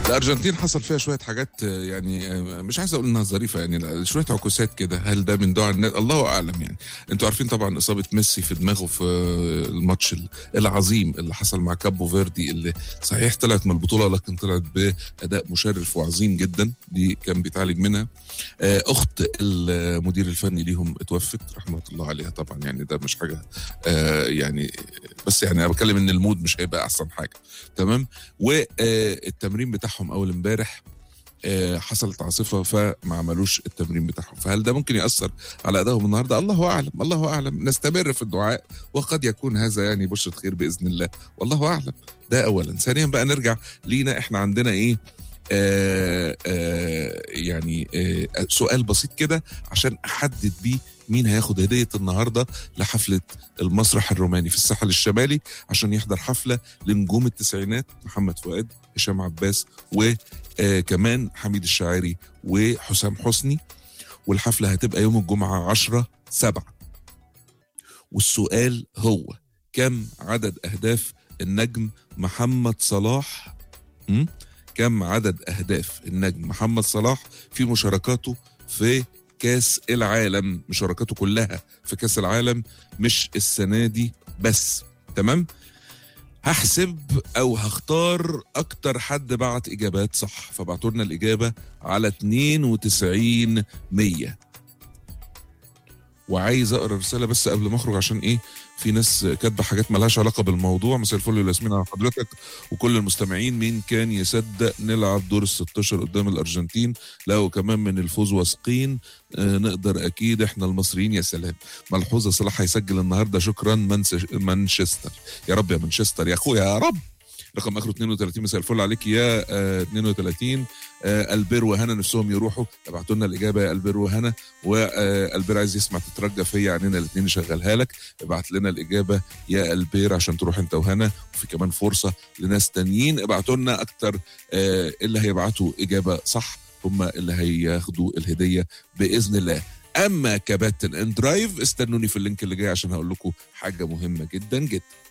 الارجنتين حصل فيها شويه حاجات آه، يعني آه، مش عايز اقول انها ظريفه يعني لا، شويه عكوسات كده هل ده من دعاء الناس الله اعلم يعني انتوا عارفين طبعا اصابه ميسي في دماغه في آه، الماتش ال- العظيم اللي حصل مع كابو فيردي اللي صحيح طلعت من البطوله لكن طلعت باداء مشرف وعظيم جدا دي كان بيتعالج منها آه، اخت المدير الفني ليهم اتوفت رحمه الله عليها طبعا يعني ده مش حاجه آه، يعني بس يعني انا بتكلم ان المود مش هيبقى احسن حاجه تمام والتمرين بتاعهم اول امبارح آه، حصلت عاصفه فما عملوش التمرين بتاعهم فهل ده ممكن ياثر على ادائهم النهارده الله اعلم الله اعلم نستمر في الدعاء وقد يكون هذا يعني بشرة خير باذن الله والله اعلم ده اولا ثانيا بقى نرجع لينا احنا عندنا ايه آه آه يعني آه سؤال بسيط كده عشان احدد بيه مين هياخد هديه النهارده لحفله المسرح الروماني في الساحل الشمالي عشان يحضر حفله لنجوم التسعينات محمد فؤاد هشام عباس وكمان حميد الشاعري وحسام حسني والحفله هتبقى يوم الجمعه 10 7 والسؤال هو كم عدد اهداف النجم محمد صلاح م? كم عدد اهداف النجم محمد صلاح في مشاركاته في كاس العالم مشاركاته كلها في كاس العالم مش السنه دي بس تمام هحسب او هختار اكتر حد بعت اجابات صح فبعتوا لنا الاجابه على 92 100 وعايز اقرا رساله بس قبل ما اخرج عشان ايه في ناس كاتبه حاجات ملهاش علاقه بالموضوع مساء الفل والياسمين على حضرتك وكل المستمعين مين كان يصدق نلعب دور ال 16 قدام الارجنتين لا وكمان من الفوز واثقين آه نقدر اكيد احنا المصريين يا سلام ملحوظه صلاح هيسجل النهارده شكرا منس- مانشستر يا رب يا مانشستر يا اخويا يا رب رقم اخره 32 مساء الفل عليك يا آه 32 آه البير وهنا نفسهم يروحوا ابعتوا لنا الاجابه يا البير وهنا والبير عايز يسمع تترجى فيا عننا الاثنين نشغلها لك ابعت لنا الاجابه يا البير عشان تروح انت وهنا وفي كمان فرصه لناس تانيين ابعتوا لنا اكتر آه اللي هيبعتوا اجابه صح هم اللي هياخدوا الهديه باذن الله اما كباتن ان درايف استنوني في اللينك اللي جاي عشان هقول لكم حاجه مهمه جدا جدا